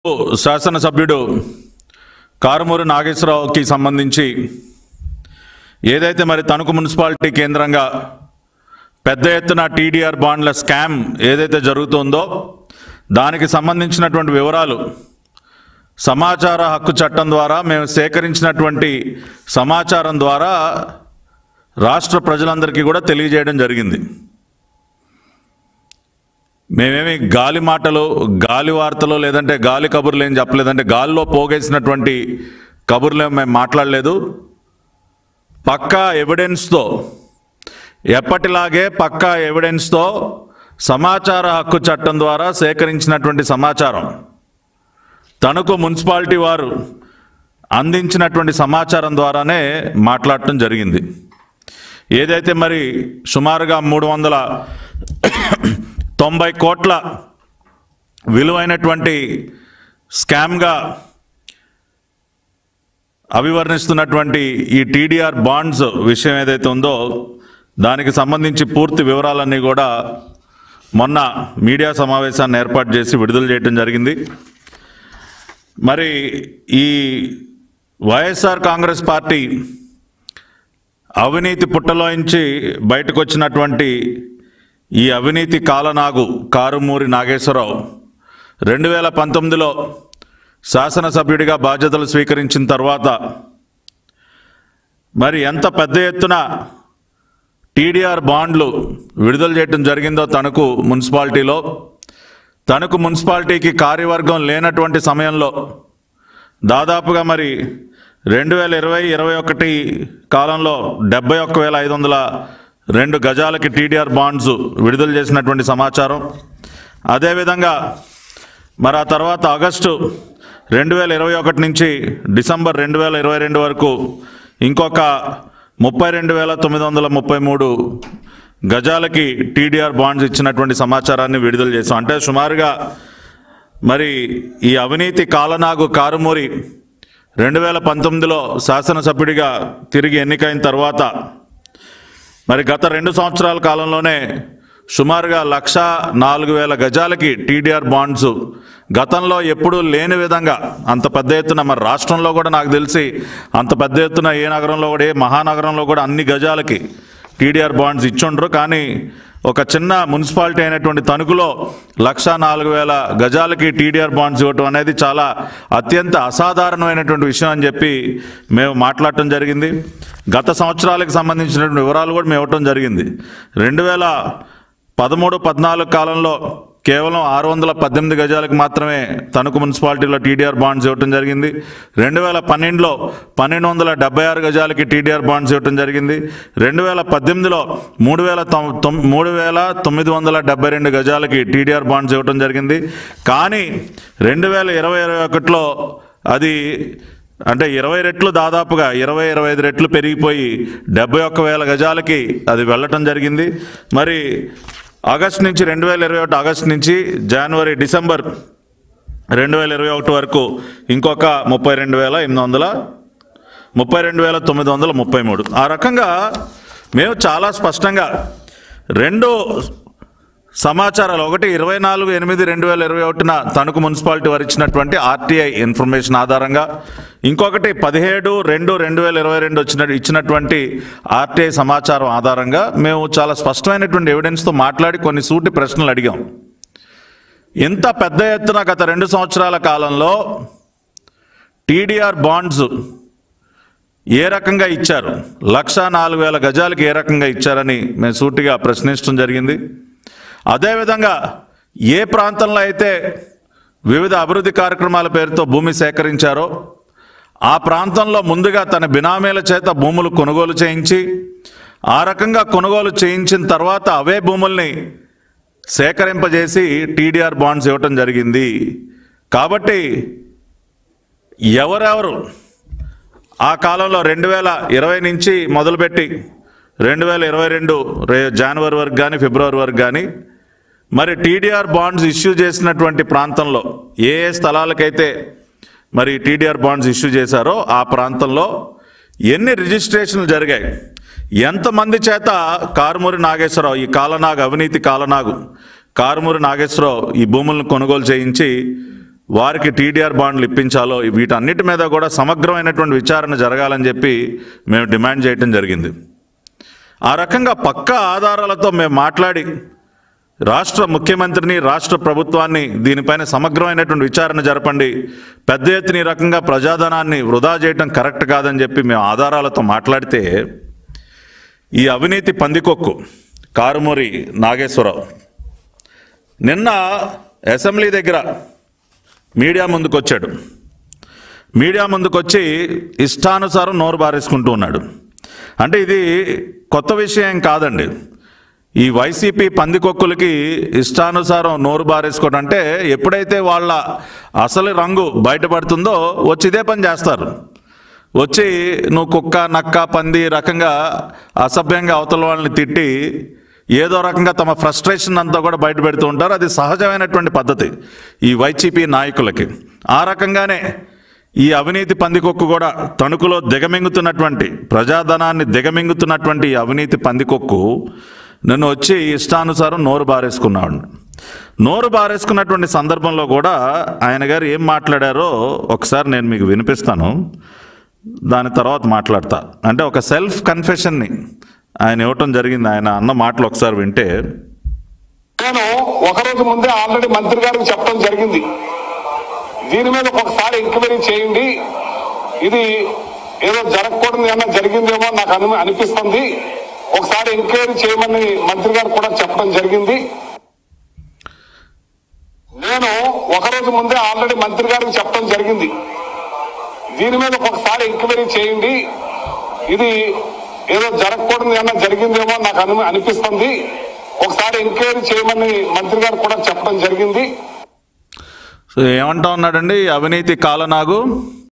శాసనసభ్యుడు కారుమూరి నాగేశ్వరరావుకి సంబంధించి ఏదైతే మరి తణుకు మున్సిపాలిటీ కేంద్రంగా పెద్ద ఎత్తున టీడీఆర్ బాండ్ల స్కామ్ ఏదైతే జరుగుతుందో దానికి సంబంధించినటువంటి వివరాలు సమాచార హక్కు చట్టం ద్వారా మేము సేకరించినటువంటి సమాచారం ద్వారా రాష్ట్ర ప్రజలందరికీ కూడా తెలియజేయడం జరిగింది మేమేమి గాలి మాటలు గాలి వార్తలు లేదంటే గాలి కబుర్లు ఏం చెప్పలేదంటే గాలిలో పోగేసినటువంటి కబుర్లు ఏం మేము మాట్లాడలేదు పక్కా ఎవిడెన్స్తో ఎప్పటిలాగే పక్కా ఎవిడెన్స్తో సమాచార హక్కు చట్టం ద్వారా సేకరించినటువంటి సమాచారం తణుకు మున్సిపాలిటీ వారు అందించినటువంటి సమాచారం ద్వారానే మాట్లాడటం జరిగింది ఏదైతే మరి సుమారుగా మూడు వందల తొంభై కోట్ల విలువైనటువంటి స్కామ్గా అభివర్ణిస్తున్నటువంటి ఈ టీడీఆర్ బాండ్స్ విషయం ఏదైతే ఉందో దానికి సంబంధించి పూర్తి వివరాలన్నీ కూడా మొన్న మీడియా సమావేశాన్ని ఏర్పాటు చేసి విడుదల చేయడం జరిగింది మరి ఈ వైఎస్ఆర్ కాంగ్రెస్ పార్టీ అవినీతి పుట్టలోంచి బయటకు వచ్చినటువంటి ఈ అవినీతి కాలనాగు కారుమూరి నాగేశ్వరరావు రెండు వేల పంతొమ్మిదిలో శాసనసభ్యుడిగా బాధ్యతలు స్వీకరించిన తర్వాత మరి ఎంత పెద్ద ఎత్తున టీడీఆర్ బాండ్లు విడుదల చేయడం జరిగిందో తణుకు మున్సిపాలిటీలో తణుకు మున్సిపాలిటీకి కార్యవర్గం లేనటువంటి సమయంలో దాదాపుగా మరి రెండు వేల ఇరవై ఇరవై ఒకటి కాలంలో డెబ్బై ఒక్క వేల ఐదు వందల రెండు గజాలకి టీడీఆర్ బాండ్స్ విడుదల చేసినటువంటి సమాచారం అదేవిధంగా మరి ఆ తర్వాత ఆగస్టు రెండు వేల ఇరవై ఒకటి నుంచి డిసెంబర్ రెండు వేల ఇరవై రెండు వరకు ఇంకొక ముప్పై రెండు వేల తొమ్మిది వందల ముప్పై మూడు గజాలకి టీడీఆర్ బాండ్స్ ఇచ్చినటువంటి సమాచారాన్ని విడుదల చేశాం అంటే సుమారుగా మరి ఈ అవినీతి కాలనాగు కారుమూరి రెండు వేల పంతొమ్మిదిలో శాసనసభ్యుడిగా తిరిగి ఎన్నికైన తర్వాత మరి గత రెండు సంవత్సరాల కాలంలోనే సుమారుగా లక్ష నాలుగు వేల గజాలకి టీడీఆర్ బాండ్స్ గతంలో ఎప్పుడూ లేని విధంగా అంత పెద్ద ఎత్తున మరి రాష్ట్రంలో కూడా నాకు తెలిసి అంత పెద్ద ఎత్తున ఏ నగరంలో కూడా ఏ మహానగరంలో కూడా అన్ని గజాలకి టీడీఆర్ బాండ్స్ ఇచ్చుండ్రు కానీ ఒక చిన్న మున్సిపాలిటీ అయినటువంటి తణుకులో లక్ష నాలుగు వేల గజాలకి టీడీఆర్ బాండ్స్ ఇవ్వటం అనేది చాలా అత్యంత అసాధారణమైనటువంటి విషయం అని చెప్పి మేము మాట్లాడటం జరిగింది గత సంవత్సరాలకు సంబంధించినటువంటి వివరాలు కూడా మేము ఇవ్వటం జరిగింది రెండు వేల పదమూడు పద్నాలుగు కాలంలో కేవలం ఆరు వందల పద్దెనిమిది గజాలకు మాత్రమే తణుకు మున్సిపాలిటీలో టీడీఆర్ బాండ్స్ ఇవ్వటం జరిగింది రెండు వేల పన్నెండులో పన్నెండు వందల డెబ్బై ఆరు గజాలకి టీడీఆర్ బాండ్స్ ఇవ్వటం జరిగింది రెండు వేల పద్దెనిమిదిలో మూడు వేల తొమ్- తొమ్- మూడు వేల తొమ్మిది వందల డెబ్బై రెండు గజాలకి టీడీఆర్ బాండ్స్ ఇవ్వటం జరిగింది కానీ రెండు వేల ఇరవై ఇరవై ఒకటిలో అది అంటే ఇరవై రెట్లు దాదాపుగా ఇరవై ఇరవై ఐదు రెట్లు పెరిగిపోయి డెబ్బై ఒక్క వేల గజాలకి అది వెళ్ళటం జరిగింది మరి ఆగస్ట్ నుంచి రెండు వేల ఇరవై ఒకటి ఆగస్ట్ నుంచి జనవరి డిసెంబర్ రెండు వేల ఇరవై ఒకటి వరకు ఇంకొక ముప్పై రెండు వేల ఎనిమిది వందల ముప్పై రెండు వేల తొమ్మిది వందల ముప్పై మూడు ఆ రకంగా మేము చాలా స్పష్టంగా రెండు సమాచారాలు ఒకటి ఇరవై నాలుగు ఎనిమిది రెండు వేల ఇరవై ఒకటిన తణుకు మున్సిపాలిటీ వారు ఇచ్చినటువంటి ఆర్టీఐ ఇన్ఫర్మేషన్ ఆధారంగా ఇంకొకటి పదిహేడు రెండు రెండు వేల ఇరవై రెండు వచ్చిన ఇచ్చినటువంటి ఆర్టీఐ సమాచారం ఆధారంగా మేము చాలా స్పష్టమైనటువంటి ఎవిడెన్స్తో మాట్లాడి కొన్ని సూటి ప్రశ్నలు అడిగాం ఇంత పెద్ద ఎత్తున గత రెండు సంవత్సరాల కాలంలో టీడీఆర్ బాండ్స్ ఏ రకంగా ఇచ్చారు లక్ష నాలుగు వేల గజాలకి ఏ రకంగా ఇచ్చారని మేము సూటిగా ప్రశ్నించడం జరిగింది అదేవిధంగా ఏ ప్రాంతంలో అయితే వివిధ అభివృద్ధి కార్యక్రమాల పేరుతో భూమి సేకరించారో ఆ ప్రాంతంలో ముందుగా తన బినామీల చేత భూములు కొనుగోలు చేయించి ఆ రకంగా కొనుగోలు చేయించిన తర్వాత అవే భూముల్ని సేకరింపజేసి టీడీఆర్ బాండ్స్ ఇవ్వటం జరిగింది కాబట్టి ఎవరెవరు ఆ కాలంలో రెండు వేల ఇరవై నుంచి మొదలుపెట్టి రెండు వేల ఇరవై రెండు రే జనవరి వరకు కానీ ఫిబ్రవరి వరకు కానీ మరి టీడీఆర్ బాండ్స్ ఇష్యూ చేసినటువంటి ప్రాంతంలో ఏ ఏ స్థలాలకైతే మరి టీడీఆర్ బాండ్స్ ఇష్యూ చేశారో ఆ ప్రాంతంలో ఎన్ని రిజిస్ట్రేషన్లు జరిగాయి ఎంతమంది చేత కారుమూరి నాగేశ్వరరావు ఈ కాలనాగు అవినీతి కాలనాగు కారుమూరి నాగేశ్వరరావు ఈ భూములను కొనుగోలు చేయించి వారికి టీడీఆర్ బాండ్లు ఇప్పించాలో వీటన్నిటి మీద కూడా సమగ్రమైనటువంటి విచారణ జరగాలని చెప్పి మేము డిమాండ్ చేయటం జరిగింది ఆ రకంగా పక్కా ఆధారాలతో మేము మాట్లాడి రాష్ట్ర ముఖ్యమంత్రిని రాష్ట్ర ప్రభుత్వాన్ని దీనిపైన సమగ్రమైనటువంటి విచారణ జరపండి పెద్ద ఎత్తున ఈ రకంగా ప్రజాధనాన్ని వృధా చేయటం కరెక్ట్ కాదని చెప్పి మేము ఆధారాలతో మాట్లాడితే ఈ అవినీతి పందికొక్కు కారుమూరి నాగేశ్వరరావు నిన్న అసెంబ్లీ దగ్గర మీడియా ముందుకు వచ్చాడు మీడియా ముందుకు వచ్చి ఇష్టానుసారం నోరు బారేసుకుంటూ ఉన్నాడు అంటే ఇది కొత్త విషయం కాదండి ఈ వైసీపీ పందికొక్కులకి ఇష్టానుసారం నోరు బారేసుకోవడం అంటే ఎప్పుడైతే వాళ్ళ అసలు రంగు బయటపడుతుందో వచ్చి ఇదే పని చేస్తారు వచ్చి నువ్వు కుక్క నక్క పంది రకంగా అసభ్యంగా అవతల వాళ్ళని తిట్టి ఏదో రకంగా తమ ఫ్రస్ట్రేషన్ అంతా కూడా బయట పెడుతూ ఉంటారు అది సహజమైనటువంటి పద్ధతి ఈ వైసీపీ నాయకులకి ఆ రకంగానే ఈ అవినీతి పందికొక్కు కూడా తణుకులో దిగమింగుతున్నటువంటి ప్రజాధనాన్ని దిగమింగుతున్నటువంటి ఈ అవినీతి పందికొక్కు నన్ను వచ్చి ఇష్టానుసారం నోరు బారేసుకున్నాడు నోరు బారేసుకున్నటువంటి సందర్భంలో కూడా ఆయన గారు ఏం మాట్లాడారో ఒకసారి నేను మీకు వినిపిస్తాను దాని తర్వాత మాట్లాడతా అంటే ఒక సెల్ఫ్ కన్ఫెషన్ని ఆయన ఇవ్వటం జరిగింది ఆయన అన్న మాటలు ఒకసారి వింటే నేను ఒక రోజు ముందే ఆల్రెడీ మంత్రి గారికి చెప్పడం జరిగింది దీని మీద ఒకసారి ఎంక్వైరీ చేయండి ఇది ఏదో జరగకూడదు ఏమన్నా జరిగిందేమో నాకు అను అనిపిస్తుంది ఒకసారి ఎంక్వైరీ చేయమని మంత్రి గారు కూడా చెప్పడం జరిగింది నేను ఒక రోజు ముందే ఆల్రెడీ మంత్రి గారికి చెప్పడం జరిగింది దీని మీద ఒకసారి ఎంక్వైరీ చేయండి ఇది ఏదో జరగకూడదు ఏమన్నా జరిగిందేమో నాకు అను అనిపిస్తుంది ఒకసారి ఎంక్వైరీ చేయమని మంత్రి గారు కూడా చెప్పడం జరిగింది సో ఏమంటా ఉన్నాడండి ఈ అవినీతి కాలనాగు